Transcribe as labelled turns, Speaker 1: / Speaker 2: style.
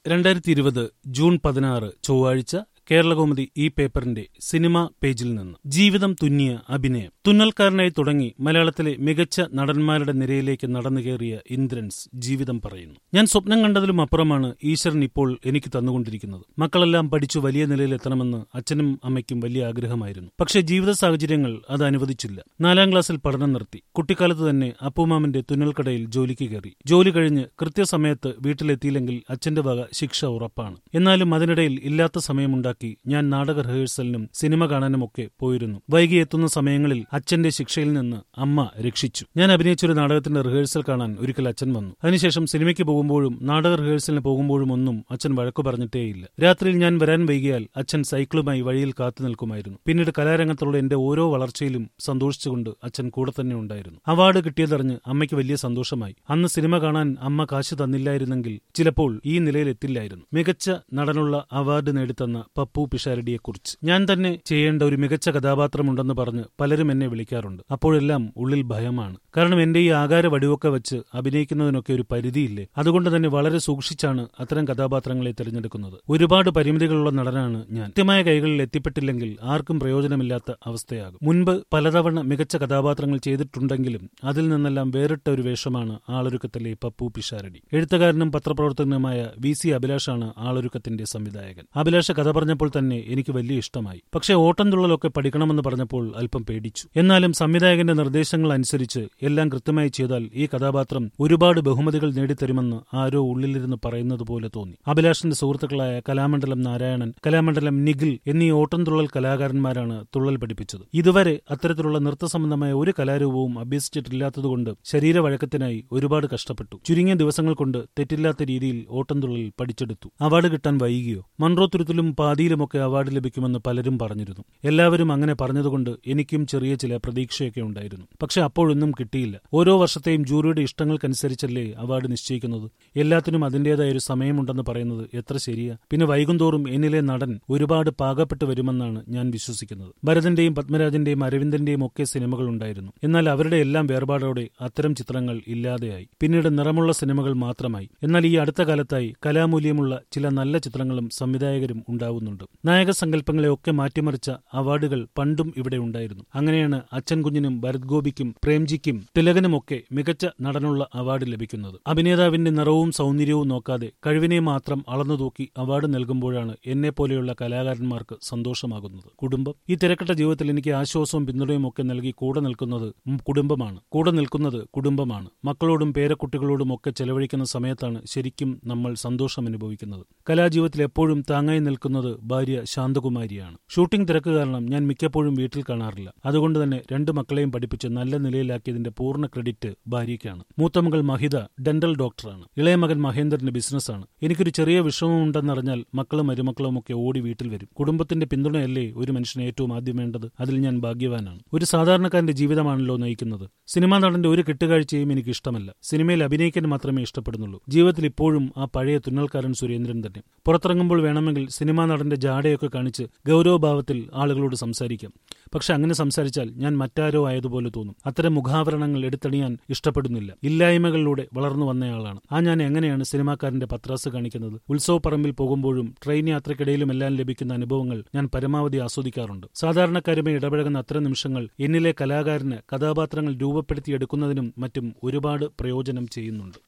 Speaker 1: രണ്ടായിരത്തി ഇരുപത് ജൂൺ പതിനാറ് ചൊവ്വാഴ്ച കേരളകൗമുദി ഈ പേപ്പറിന്റെ സിനിമ പേജിൽ നിന്ന് ജീവിതം തുന്നിയ അഭിനയം തുന്നൽക്കാരനായി തുടങ്ങി മലയാളത്തിലെ മികച്ച നടന്മാരുടെ നിരയിലേക്ക് നടന്നു കയറിയ ഇന്ദ്രൻസ് ജീവിതം പറയുന്നു ഞാൻ സ്വപ്നം കണ്ടതിലും അപ്പുറമാണ് ഈശ്വരൻ ഇപ്പോൾ എനിക്ക് തന്നുകൊണ്ടിരിക്കുന്നത് മക്കളെല്ലാം പഠിച്ചു വലിയ നിലയിലെത്തണമെന്ന് അച്ഛനും അമ്മയ്ക്കും വലിയ ആഗ്രഹമായിരുന്നു പക്ഷേ ജീവിത സാഹചര്യങ്ങൾ അത് അനുവദിച്ചില്ല നാലാം ക്ലാസ്സിൽ പഠനം നിർത്തി കുട്ടിക്കാലത്ത് തന്നെ അപ്പുമാമന്റെ തുന്നൽക്കടയിൽ ജോലിക്ക് കയറി ജോലി കഴിഞ്ഞ് കൃത്യസമയത്ത് വീട്ടിലെത്തിയില്ലെങ്കിൽ അച്ഛന്റെ വക ശിക്ഷ ഉറപ്പാണ് എന്നാലും അതിനിടയിൽ ഇല്ലാത്ത സമയമുണ്ടാക്കി ഞാൻ നാടക റിഹേഴ്സലിനും സിനിമ കാണാനുമൊക്കെ പോയിരുന്നു വൈകി എത്തുന്ന സമയങ്ങളിൽ അച്ഛന്റെ ശിക്ഷയിൽ നിന്ന് അമ്മ രക്ഷിച്ചു ഞാൻ അഭിനയിച്ചൊരു നാടകത്തിന്റെ റിഹേഴ്സൽ കാണാൻ ഒരിക്കൽ അച്ഛൻ വന്നു അതിനുശേഷം സിനിമയ്ക്ക് പോകുമ്പോഴും നാടക റിഹേഴ്സലിന് പോകുമ്പോഴും ഒന്നും അച്ഛൻ വഴക്കു പറഞ്ഞിട്ടേയില്ല രാത്രിയിൽ ഞാൻ വരാൻ വൈകിയാൽ അച്ഛൻ സൈക്കിളുമായി വഴിയിൽ കാത്തു നിൽക്കുമായിരുന്നു പിന്നീട് കലാരംഗത്തുള്ള എന്റെ ഓരോ വളർച്ചയിലും സന്തോഷിച്ചുകൊണ്ട് അച്ഛൻ കൂടെ തന്നെ ഉണ്ടായിരുന്നു അവാർഡ് കിട്ടിയതറിഞ്ഞ് അമ്മയ്ക്ക് വലിയ സന്തോഷമായി അന്ന് സിനിമ കാണാൻ അമ്മ കാശ് തന്നില്ലായിരുന്നെങ്കിൽ ചിലപ്പോൾ ഈ നിലയിലെത്തില്ലായിരുന്നു മികച്ച നടനുള്ള അവാർഡ് നേടിത്തന്ന പപ്പു പിഷാരടിയെക്കുറിച്ച് ഞാൻ തന്നെ ചെയ്യേണ്ട ഒരു മികച്ച കഥാപാത്രമുണ്ടെന്ന് പറഞ്ഞ് പലരും എന്നെ വിളിക്കാറുണ്ട് അപ്പോഴെല്ലാം ഉള്ളിൽ ഭയമാണ് കാരണം എന്റെ ഈ ആകാര വടിവൊക്കെ വെച്ച് അഭിനയിക്കുന്നതിനൊക്കെ ഒരു പരിധിയില്ലേ അതുകൊണ്ട് തന്നെ വളരെ സൂക്ഷിച്ചാണ് അത്തരം കഥാപാത്രങ്ങളെ തിരഞ്ഞെടുക്കുന്നത് ഒരുപാട് പരിമിതികളുള്ള നടനാണ് ഞാൻ കൃത്യമായ കൈകളിൽ എത്തിപ്പെട്ടില്ലെങ്കിൽ ആർക്കും പ്രയോജനമില്ലാത്ത അവസ്ഥയാകും മുൻപ് പലതവണ മികച്ച കഥാപാത്രങ്ങൾ ചെയ്തിട്ടുണ്ടെങ്കിലും അതിൽ നിന്നെല്ലാം വേറിട്ട ഒരു വേഷമാണ് ആളൊരുക്കത്തിലെ പപ്പു പിഷാരടി എഴുത്തുകാരനും പത്രപ്രവർത്തകനുമായ വി സി അഭിലാഷാണ് ആളൊരുക്കത്തിന്റെ സംവിധായകൻ അഭിലാഷ കഥ പറഞ്ഞപ്പോൾ തന്നെ എനിക്ക് വലിയ ഇഷ്ടമായി പക്ഷേ ഓട്ടം തുള്ളലൊക്കെ പഠിക്കണമെന്ന് പറഞ്ഞപ്പോൾ അല്പം പേടിച്ചു എന്നാലും സംവിധായകന്റെ നിർദ്ദേശങ്ങൾ അനുസരിച്ച് എല്ലാം കൃത്യമായി ചെയ്താൽ ഈ കഥാപാത്രം ഒരുപാട് ബഹുമതികൾ നേടിത്തരുമെന്ന് ആരോ ഉള്ളിലിരുന്ന് പറയുന്നത് പോലെ തോന്നി അഭിലാഷിന്റെ സുഹൃത്തുക്കളായ കലാമണ്ഡലം നാരായണൻ കലാമണ്ഡലം നിഖിൽ എന്നീ ഓട്ടം തുള്ളൽ കലാകാരന്മാരാണ് തുള്ളൽ പഠിപ്പിച്ചത് ഇതുവരെ അത്തരത്തിലുള്ള നൃത്ത സംബന്ധമായ ഒരു കലാരൂപവും അഭ്യസിച്ചിട്ടില്ലാത്തതുകൊണ്ട് ശരീരവഴക്കത്തിനായി ഒരുപാട് കഷ്ടപ്പെട്ടു ചുരുങ്ങിയ ദിവസങ്ങൾ കൊണ്ട് തെറ്റില്ലാത്ത രീതിയിൽ ഓട്ടം തുള്ളൽ പഠിച്ചെടുത്തു അവാർഡ് കിട്ടാൻ വൈകിയോ മൺറോ തുരുത്തിലും പാതിയിലുമൊക്കെ അവാർഡ് ലഭിക്കുമെന്ന് പലരും പറഞ്ഞിരുന്നു എല്ലാവരും അങ്ങനെ പറഞ്ഞതുകൊണ്ട് എനിക്കും ചെറിയ ചില പ്രതീക്ഷയൊക്കെ ഉണ്ടായിരുന്നു പക്ഷെ അപ്പോഴൊന്നും കിട്ടിയില്ല ഓരോ വർഷത്തെയും ജൂറിയുടെ ഇഷ്ടങ്ങൾക്കനുസരിച്ചല്ലേ അവാർഡ് നിശ്ചയിക്കുന്നത് എല്ലാത്തിനും അതിന്റേതായ ഒരു സമയമുണ്ടെന്ന് പറയുന്നത് എത്ര ശരിയാ പിന്നെ വൈകുന്തോറും എന്നിലെ നടൻ ഒരുപാട് പാകപ്പെട്ടു വരുമെന്നാണ് ഞാൻ വിശ്വസിക്കുന്നത് ഭരതന്റെയും പത്മരാജന്റെയും അരവിന്ദന്റെയും ഒക്കെ സിനിമകൾ ഉണ്ടായിരുന്നു എന്നാൽ അവരുടെ എല്ലാം വേർപാടോടെ അത്തരം ചിത്രങ്ങൾ ഇല്ലാതെയായി പിന്നീട് നിറമുള്ള സിനിമകൾ മാത്രമായി എന്നാൽ ഈ അടുത്ത കാലത്തായി കലാമൂല്യമുള്ള ചില നല്ല ചിത്രങ്ങളും സംവിധായകരും ഉണ്ടാവുന്നുണ്ട് നായക സങ്കല്പങ്ങളെയൊക്കെ മാറ്റിമറിച്ച അവാർഡുകൾ പണ്ടും ഇവിടെ ഉണ്ടായിരുന്നു അങ്ങനെയാണ് അച്ഛൻ കുഞ്ഞിനും ഭരത് ഗോപിക്കും പ്രേംജിക്കും തിലകനുമൊക്കെ മികച്ച നടനുള്ള അവാർഡ് ലഭിക്കുന്നത് അഭിനേതാവിന്റെ നിറവും സൗന്ദര്യവും നോക്കാതെ കഴിവിനെ മാത്രം അളന്നു തൂക്കി അവാർഡ് നൽകുമ്പോഴാണ് എന്നെ പോലെയുള്ള കലാകാരന്മാർക്ക് സന്തോഷമാകുന്നത് കുടുംബം ഈ തിരക്കട്ട ജീവിതത്തിൽ എനിക്ക് ആശ്വാസവും പിന്തുണയും ഒക്കെ നൽകി കൂടെ നിൽക്കുന്നത് കുടുംബമാണ് കൂടെ നിൽക്കുന്നത് കുടുംബമാണ് മക്കളോടും പേരക്കുട്ടികളോടും ഒക്കെ ചെലവഴിക്കുന്ന സമയത്താണ് ശരിക്കും നമ്മൾ സന്തോഷം അനുഭവിക്കുന്നത് കലാജീവിതത്തിൽ എപ്പോഴും താങ്ങായി നിൽക്കുന്നത് ഭാര്യ ശാന്തകുമാരിയാണ് ഷൂട്ടിംഗ് തിരക്ക് കാരണം ഞാൻ മിക്കപ്പോഴും വീട്ടിൽ കാണാറില്ല അതുകൊണ്ട് തന്നെ രണ്ട് മക്കളെയും പഠിപ്പിച്ച് നല്ല നിലയിലാക്കിയതിന്റെ പൂർണ്ണ ക്രെഡിറ്റ് ഭാര്യയ്ക്കാണ് മൂത്തമകൾ മഹിത ഡെന്റൽ ഡോക്ടറാണ് ഇളയ മകൻ മഹേന്ദ്രന്റെ ബിസിനസ്സാണ് എനിക്കൊരു ചെറിയ വിഷമമുണ്ടെന്നറിഞ്ഞാൽ മക്കളും മരുമക്കളും ഒക്കെ ഓടി വീട്ടിൽ വരും കുടുംബത്തിന്റെ പിന്തുണയല്ലേ ഒരു മനുഷ്യന് ഏറ്റവും ആദ്യം വേണ്ടത് അതിൽ ഞാൻ ഭാഗ്യവാനാണ് ഒരു സാധാരണക്കാരന്റെ ജീവിതമാണല്ലോ നയിക്കുന്നത് സിനിമാ നടന്റെ ഒരു കെട്ടുകാഴ്ചയും എനിക്ക് ഇഷ്ടമല്ല സിനിമയിൽ അഭിനയിക്കാൻ മാത്രമേ ഇഷ്ടപ്പെടുന്നുള്ളൂ ജീവിതത്തിൽ ഇപ്പോഴും ആ പഴയ തുന്നൽക്കാരൻ സുരേന്ദ്രൻ തന്നെ പുറത്തിറങ്ങുമ്പോൾ വേണമെങ്കിൽ സിനിമാ നടന്റെ ജാടയൊക്കെ കാണിച്ച് ഗൗരവഭാവത്തിൽ ആളുകളോട് സംസാരിക്കാം പക്ഷെ അങ്ങനെ സംസാരിച്ചാൽ ഞാൻ മറ്റാരോ ആയതുപോലെ തോന്നും അത്തരം മുഖാവരണങ്ങൾ എടുത്തണിയാൻ ഇഷ്ടപ്പെടുന്നില്ല ഇല്ലായ്മകളിലൂടെ വളർന്നു വന്നയാളാണ് ആ ഞാൻ എങ്ങനെയാണ് സിനിമാക്കാരന്റെ പത്രാസ് കാണിക്കുന്നത് ഉത്സവപ്പറമ്പിൽ പോകുമ്പോഴും ട്രെയിൻ യാത്രക്കിടയിലും എല്ലാം ലഭിക്കുന്ന അനുഭവങ്ങൾ ഞാൻ പരമാവധി ആസ്വദിക്കാറുണ്ട് സാധാരണക്കാരുമായി ഇടപഴകുന്ന അത്തരം നിമിഷങ്ങൾ എന്നിലെ കലാകാരന് കഥാപാത്രങ്ങൾ രൂപപ്പെടുത്തിയെടുക്കുന്നതിനും മറ്റും ഒരുപാട് പ്രയോജനം ചെയ്യുന്നുണ്ട്